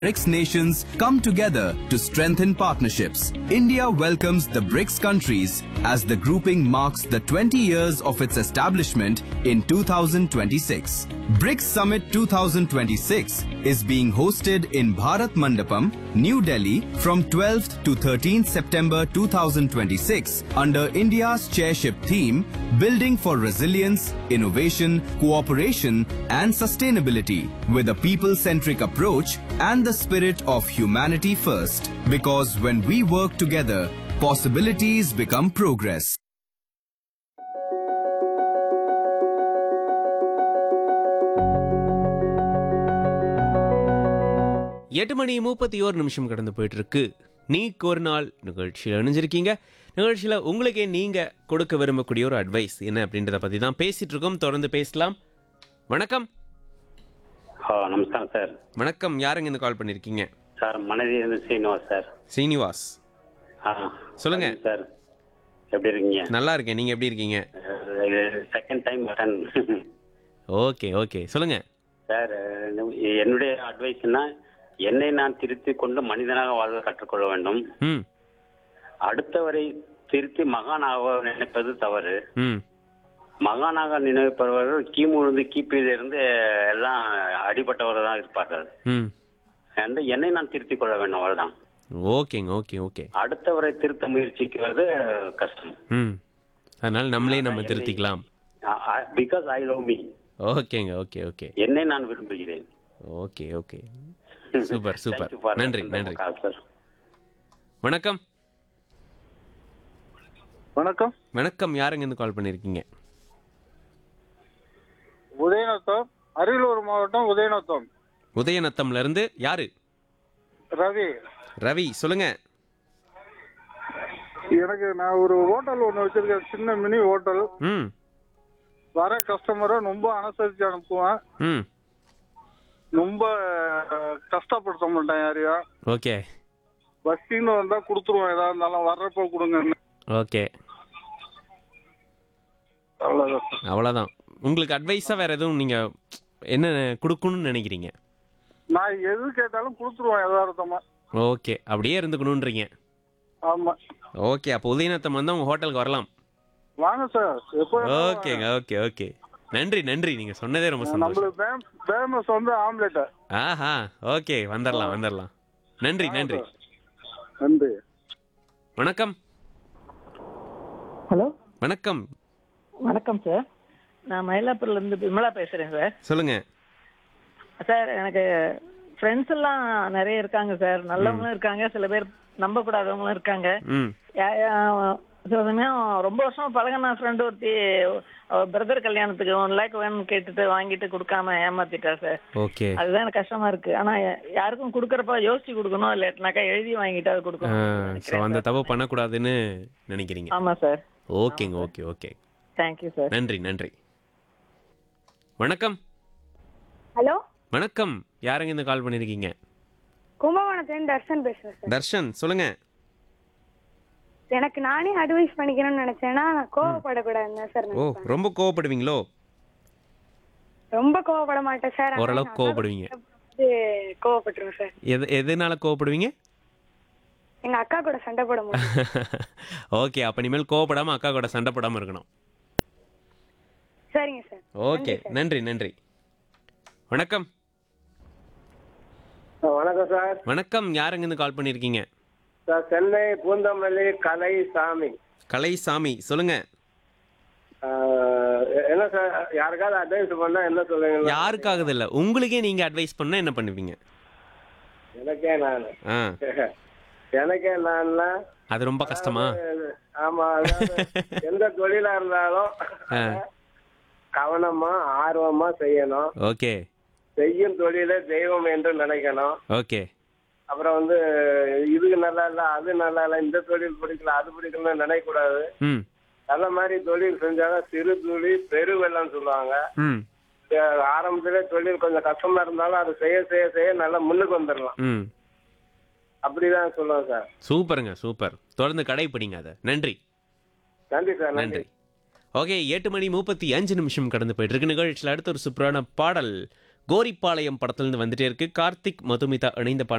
BRICS nations come together to strengthen partnerships. India welcomes the BRICS countries as the grouping marks the 20 years of its establishment in 2026. BRICS Summit 2026 is being hosted in Bharat Mandapam, New Delhi from 12th to 13th September 2026 under India's chairship theme Building for Resilience, Innovation, Cooperation and Sustainability with a people-centric approach and the spirit of humanity first. Because when we work together, possibilities become progress. எட்டு மணி முப்பத்தி ஓரு நிமிஷம் கடந்து போயிட்டு இருக்கு நீ ஒரு நாள் நிகழ்ச்சியில் இணைஞ்சிருக்கீங்க நிகழ்ச்சியில் உங்களுக்கே நீங்க கொடுக்க விரும்பக்கூடிய ஒரு அட்வைஸ் என்ன அப்படின்றத பத்தி தான் பேசிட்டு இருக்கோம் தொடர்ந்து பேசலாம் வணக்கம் ஆ நமஸ்காரம் சார் வணக்கம் யாருங்க இந்த கால் பண்ணிருக்கீங்க சார் மனதி இருந்து சீனிவாஸ் சார் சீனிவாஸ் ஆ சொல்லுங்க. சார் எப்படி இருக்கீங்க நல்லா இருக்கேன் நீங்க எப்படி இருக்கீங்க second time return okay okay சொல்லுங்க சார் என்னுடைய அட்வைஸ்னா என்னை நான் திருத்திக் கொண்டு மனிதனாக வாழ்வதை கற்றுக்கொள்ள வேண்டும் ம் அடுத்தவரை திருத்தி மகானாக நினைப்பது தவறு ம் மகானாக நினைப்பவர்கள் கிமுழுந்து கிபியிலிருந்து எல்லாம் அடிபட்டவர்கள் தான் இருப்பார்கள் ம் and என்னை நான் திருத்திக் கொள்ள வேண்டும் அவ்வளவுதான் ஓகேங்க ஓகே ஓகே அடுத்தவரை திருத்த முயற்சிக்கிறது கஷ்டம் ம் அதனால நம்மளே நம்ம திருத்திக்கலாம் பிகாஸ் ஐ லவ் மீ ஓகேங்க ஓகே ஓகே என்னை நான் விரும்புகிறேன் okay okay super super Thank you for நன்றி the நன்றி call, sir. வணக்கம் வணக்கம் வணக்கம் யாருங்க இருந்து கால் பண்ணிருக்கீங்க உதயநத்தம் அரியலூர் மாவட்டம் உதயநத்தம் உதயநத்தம்ல இருந்து யாரு ரவி ரவி சொல்லுங்க எனக்கு நான் ஒரு ஹோட்டல் ஒன்று வச்சிருக்கேன் சின்ன மினி ஹோட்டல் ம் வர கஸ்டமரை ரொம்ப அனுசரித்து அனுப்புவேன் ம் ரொம்ப அஹ், கஷ்டப்படுத்த மாட்டேன் யாரையும் ஓகே பஸ்டின்னு வந்தால் கொடுத்துருவேன் எதா இருந்தாலும் வர்றப்போ கொடுங்கன்னு ஓகே அவ்வளோதான் அவ்வளோதான் உங்களுக்கு அட்வைஸாக வேற எதுவும் நீங்க என்ன கொடுக்கணும்னு நினைக்கிறீங்க நான் எது கேட்டாலும் கொடுத்துருவேன் யதார்த்தமா ஓகே அப்படியே இருந்துக்கணுன்றீங்க ஆமாம் ஓகே அப்போ உதயநத்தம் வந்து உங்க ஹோட்டலுக்கு வரலாம் வாங்க சார் எப்போ ஓகேங்க ஓகே ஓகே நன்றி நன்றி நீங்க சொன்னதே ரொம்ப சந்தோஷம் நம்மளுக்கு ஃபேமஸ் வந்து ஆம்லெட்டு ஆஹா ஓகே வந்துடலாம் வந்துடலாம் நன்றி நன்றி நன்றி வணக்கம் ஹலோ வணக்கம் வணக்கம் சார் நான் மயிலாப்பூர்ல இருந்து விமலா பேசுறேன் சார் சொல்லுங்க சார் எனக்கு ஃப்ரெண்ட்ஸ் எல்லாம் நிறைய இருக்காங்க சார் நல்லவங்களும் இருக்காங்க சில பேர் நம்ப கூடாதவங்களும் இருக்காங்க ம் யா- யா- சில சமயம் ரொம்ப வருஷமா பழகின ஃப்ரெண்டு ஒருத்தி பிரதர் கல்யாணத்துக்கு ஒன் லேக் வேணும்னு கேட்டுட்டு வாங்கிட்டு கொடுக்காம ஏமாத்திட்டா சார் ஓகே அதுதான் எனக்கு கஷ்டமா இருக்கு ஆனா யா- யாருக்கும் கொடுக்கறப்ப யோசிச்சு கொடுக்கணும் இல்லாட்டினாக்கா எழுதி வாங்கிட்டு அது ஸோ கொடுக்கணும் அந்த தப்பு பண்ணக்கூடாதுன்னு நினைக்கிறீங்க ஆமா சார் ஓகேங்க ஓகே ஓகே தேங்க்யூ சார் நன்றி நன்றி வணக்கம் ஹலோ வணக்கம் யாருங்க இந்த கால் பண்ணிருக்கீங்க கும்பகோணத்துலேருந்து தர்ஷன் பேசுகிறேன் சார் தர்ஷன் சொல்லுங்க எனக்கு நானே அட்வைஸ் பண்ணிக்கணும்னு நினைச்சேன்னா நான் கோவப்படக்கூடாதுன்னு தான் சார் ஓ நினைப்பேன். ரொம்ப கோவப்படுவீங்களோ ரொம்ப கோவப்பட மாட்டேன் சார் ஆனா ஓரளவுக்கு எங்க கோவப்படுவீங்க அக்கா கூட வந்து கோவப்பட்டுருவேன் சார் எது எதனால கோவப்படுவீங்க எங்க அக்கா கூட சண்டை போட முடியும் ஓகே அப்ப இனிமேல் கோவப்படாம அக்கா கூட சண்டை போடாம இருக்கணும் சரிங்க சார் ஓகே நன்றி நன்றி வணக்கம் வணக்கம் சார் வணக்கம் யாருங்க இருந்து கால் பண்ணிருக்கீங்க சார் சென்னை பூந்தமல்லி கலை சாமி கலை சாமி சொல்லுங்க ஆஹ் என்ன சார் யாருக்காவது அட்வைஸ் பண்ணா என்ன சொல்லுவீங்க யாருக்காகது இல்ல உங்களுக்கே நீங்க அட்வைஸ் பண்ணா என்ன பண்ணுவீங்க எனக்கே நான் ஆ எனக்கே நான்னா அது ரொம்ப கஷ்டமா ஆமா அதாவது எந்த தொழிலா இருந்தாலும் ஆ. கவனமா ஆர்வமா செய்யணும் ஓகே செய்யும் தொழிலை தெய்வம் என்று நினைக்கணும் ஓகே அப்புறம் வந்து இது நல்லா இல்ல அது நல்லா இல்ல இந்த தொழில் பிடிக்கல அது பிடிக்கலன்னு நினைக்க கூடாது ம் நல்ல மாதிரி தொழில் செஞ்சாலும் சிறு தொழில் பெருவெள்ளம் சொல்லுவாங்க ம் அஹ் ஆரம்பத்திலே தொழில் கொஞ்சம் கஷ்டமா இருந்தாலும் அது செய்ய செய்ய செய்ய நல்லா முன்னுக்கு வந்துடலாம் ம் அப்படிதான் சொல்லுவேன் சார் சூப்பருங்க சூப்பர் தொடர்ந்து கடைப்பிடிங்க அதை நன்றி நன்றி சார் நன்றி நன்றி ஓகே எட்டு மணி முப்பத்தி அஞ்சு நிமிஷம் கடந்து போயிட்டு இருக்கு நிகழ்ச்சியில் அடுத்த ஒரு சூப்பரான பாடல் கோரிப்பாளையம் படத்துலேருந்து வந்துட்டே இருக்கு கார்த்திக் மதுமிதா இணைந்த பாடல்